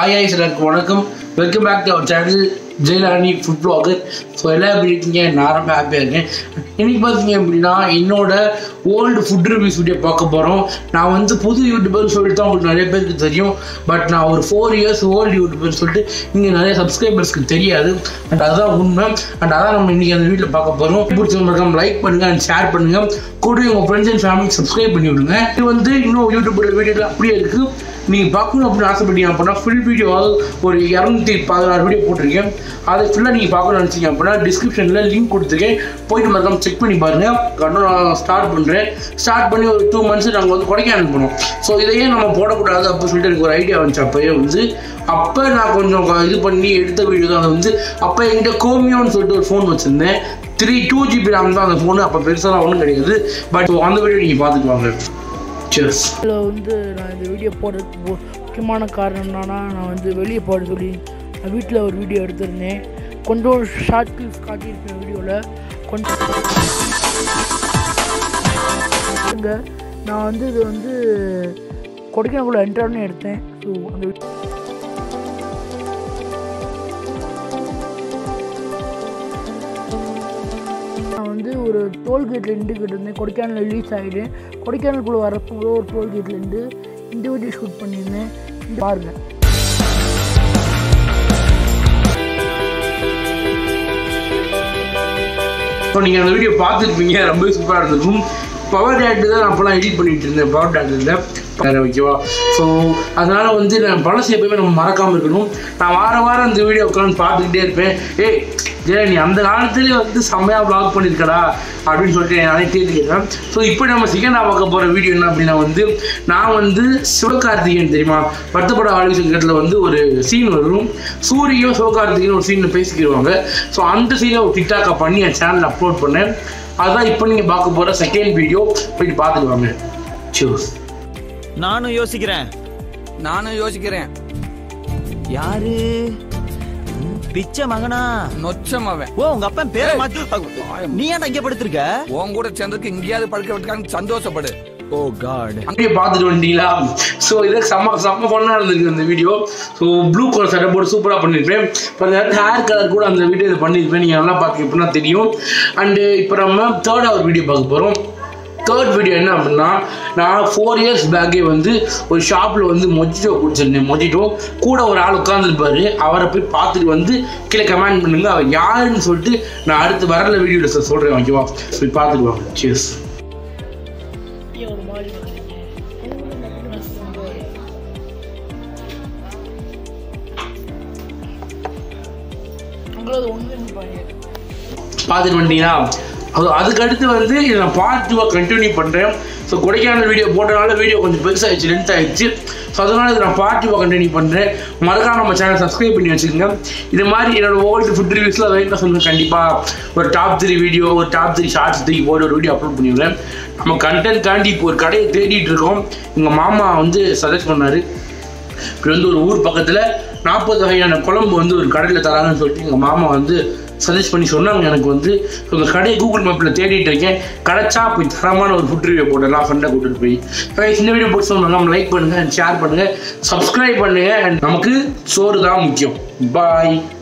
Hi hi எல்லாருக்கும் வணக்கம் welcome back to our channel Jailani food blogger so எல்லாம் எப்படி இருக்கீங்க நான் ரொம்ப ஹாப்பியாக இருக்கேன் இன்னைக்கு பார்த்தீங்க அப்படின்னா என்னோட ஓல்டு ஃபுட் ரிவ்யூஸ் வீடியோ பார்க்க போகிறோம் நான் வந்து புது யூடியூபர் சொல்லிட்டு தான் உங்களுக்கு நிறைய பேருக்கு தெரியும் பட் நான் ஒரு ஃபோர் இயர்ஸ் ஓல்டு யூடியூபர் சொல்லிட்டு இங்கே நிறைய சப்ஸ்கிரைபர்ஸ்க்கு தெரியாது அண்ட் அதுதான் உண்மை அண்ட் அதான் நம்ம இன்னைக்கு அந்த வீட்டில் பார்க்க போகிறோம் பிடிச்சவங்களுக்கு லைக் பண்ணுங்க அண்ட் ஷேர் பண்ணுங்க கூட உங்கள் ஃப்ரெண்ட்ஸ் அண்ட் ஃபேமிலிக்கு சப்ஸ்கிரைப் பண்ணி விடுங்க இது வந்து இன்னும் யூடியூபோட வீடியோவில் அப்படியே இருக்குது நீங்கள் பார்க்கணும் அப்படின்னு ஆசைப்பட்டீங்க அப்படின்னா ஃபுல் வீடியோ ஒரு இரநூத்தி பதினாறு வீடியோ போட்டிருக்கேன் அதை ஃபுல்லாக நீங்கள் பார்க்கணும்னு நினச்சிங்க அப்படின்னா டிஸ்கிரிப்ஷனில் லிங்க் கொடுத்துருக்கேன் போயிட்டு மறக்காம செக் பண்ணி பாருங்கள் கண்ணு நான் ஸ்டார்ட் பண்ணுறேன் ஸ்டார்ட் பண்ணி ஒரு டூ மந்த்ஸ் நாங்கள் வந்து கொடைக்கானல் போனோம் ஸோ இதையே நம்ம போடக்கூடாது அப்படின்னு சொல்லிட்டு எனக்கு ஒரு ஐடியா வந்துச்சு அப்போயே வந்து அப்போ நான் கொஞ்சம் இது பண்ணி எடுத்த வீடியோ தான் அது வந்து அப்போ என்கிட்ட கோமியோன்னு சொல்லிட்டு ஒரு ஃபோன் வச்சுருந்தேன் த்ரீ டூ ஜிபி ரேம் தான் அந்த ஃபோனு அப்போ பெருசாக ஒன்றும் கிடையாது பட் அந்த வீடியோ நீங்கள் பார்த்துட்டு வாங்க Cheers. இதில் வந்து நான் இந்த வீடியோ போடுறதுக்கு மு- முக்கியமான காரணம் என்னன்னா நான் வந்து வெளியே போட சொல்லி நான் வீட்டில் ஒரு வீடியோ எடுத்திருந்தேன் கொஞ்சம் ஷார்ட் கிளிப்ஸ் காட்டியிருப்பேன் வீடியோவில் கொஞ்சம் பாருங்க, நான் வந்து இது வந்து கொடைக்கானக்குள்ளே என்ட்ரானே எடுத்தேன் ஸோ அந்த நான் வந்து ஒரு டோல்கேட்டில் நின்றுக்கிட்டு இருந்தேன் கொடைக்கானல் ரிலீஸ் ஆகிடு கொடைக்கானலுக்குள்ளே வரப்போ ஒரு டோல்கேட்லேருந்து இந்த வீடியோ ஷூட் பண்ணியிருந்தேன் இந்த பாருங்க ஸோ நீங்கள் அந்த வீடியோ பார்த்துருப்பீங்க ரொம்ப சூப்பராக இருந்திருக்கும் பவர் டேட்டு தான் நான் அப்போலாம் எடிட் பண்ணிட்டு இருந்தேன் பவர் டேட்டில் வேறு ஓகேவா ஸோ அதனால் வந்து நான் பழசு எப்பயுமே நம்ம மறக்காமல் இருக்கணும் நான் வார வாரம் அந்த வீடியோ உட்காந்து பார்த்துக்கிட்டே இருப்பேன் ஏய் ஜெய நீ அந்த காலத்துலேயே வந்து செம்மையாக ப்ளாக் பண்ணியிருக்கடா அப்படின்னு சொல்லிட்டு நானே தேர்த்துக்கிறேன் ஸோ இப்போ நம்ம செகண்டாக பார்க்க போகிற வீடியோ என்ன அப்படின்னா வந்து நான் வந்து சிவகார்த்திகேயன் தெரியுமா வருத்தப்பட ஆளுநர் சங்கத்தில் வந்து ஒரு சீன் வரும் சூரியும் சிவகார்த்திகேயன் ஒரு சீனில் பேசிக்கிடுவாங்க ஸோ அந்த சீனை ஒரு டிக்டாக்கை பண்ணி என் சேனலில் அப்லோட் பண்ணேன் அதான் இப்போ நீங்கள் பார்க்க போகிற செகண்ட் வீடியோ போயிட்டு பார்த்துட்டு வாங்க சூஸ் நானும் யோசிக்கிறேன் நானும் யோசிக்கிறேன் யாரு ம், பிச்சை மகனா நொச்சம் அவன் ஓ உங்க அப்பன் பேரை மாத்தி நீ ஏன்டா இங்க படுத்திருக்க உன் கூட சேர்ந்ததுக்கு எங்கேயாவது படுக்க விட்டுக்கான்னு சந்தோஷப்படு ஓ காட் அங்கேயே பார்த்துட்டு வந்துட்டீங்களா ஸோ இதை செம்ம செம்ம ஃபன்னாக இருந்திருக்கு அந்த வீடியோ ஸோ ப்ளூ கலர் சட்டை போட்டு சூப்பராக பண்ணியிருப்பேன் இப்போ அந்த ஹேர் கலர் கூட அந்த வீடியோ இது பண்ணியிருப்பேன் நீங்கள் நல்லா பார்த்துக்க எப்படின்னா தெரியும் அண்டு இப்போ நம்ம தேர்ட் ஒரு வீடியோ பார்க்க போகிறோம் தேர்ட் வீடியோ என்ன அப்படின்னா நான் ஃபோர் இயர்ஸ் பேக்கே வந்து ஒரு ஷாப்பில் வந்து மொஜிட்டோ குடிச்சிருந்தேன் மொஜிட்டோ கூட ஒரு ஆள் உட்காந்துருப்பாரு அவரை போய் பார்த்துட்டு வந்து கீழே கமெண்ட் பண்ணுங்க அவர் யாருன்னு சொல்லிட்டு நான் அடுத்து வரல வீடியோவில் சொல்கிறேன் ஓகேவா போய் பார்த்துட்டு வாங்க cheers ஒரு மாதிரி உங்களது ஒன்று பார்த்துட்டு வந்துட்டீங்களா அது அதுக்கு அடுத்து வந்து இதை நான் பார்ட் டூவை கண்டினியூ பண்ணுறேன் ஸோ கொடைக்கானல் வீடியோ போட்டனால வீடியோ கொஞ்சம் பெருசாகிடுச்சு லென்த் ஆயிடுச்சு ஸோ அதனால் இதை நான் பார்ட் டூவை கண்டினியூ பண்ணுறேன் மறக்காம நம்ம சேனல் சப்ஸ்கிரைப் பண்ணி வச்சுக்கோங்க இது மாதிரி என்னோட ஓல்டு ஃபுட் ரிவ்யூஸில் வேணும் சொல்லுங்கள் கண்டிப்பாக ஒரு டாப் த்ரீ வீடியோ ஒரு டாப் த்ரீ ஷார்ட்ஸ் த்ரீ போட்டு ஒரு வீடியோ அப்லோட் பண்ணிடுவேன் நம்ம கண்டென்ட் தாண்டி இப்போ ஒரு கடையை தேடிட்டு இருக்கோம் எங்கள் மாமா வந்து சஜஸ்ட் பண்ணார் இப்படி வந்து ஒரு ஊர் பக்கத்தில் நாற்பது வகையான குழம்பு வந்து ஒரு கடையில் தராங்கன்னு சொல்லிட்டு எங்கள் மாமா வந்து சஜஸ்ட் பண்ணி சொன்னாங்க எனக்கு வந்து உங்கள் கடையை கூகுள் மேப்பில் தேடிட்டு இருக்கேன் கிடைச்சா போய் தரமான ஒரு ஃபுட் ரிவ்யூ போடலாம் ஃப்ரெண்டை கூட்டிட்டு போய் Guys, இந்த வீடியோ போட்டு சொன்னாங்க நம்ம லைக் பண்ணுங்கள் ஷேர் பண்ணுங்கள் சப்ஸ்கிரைப் பண்ணுங்கள் and நமக்கு சோறு தான் முக்கியம் பாய்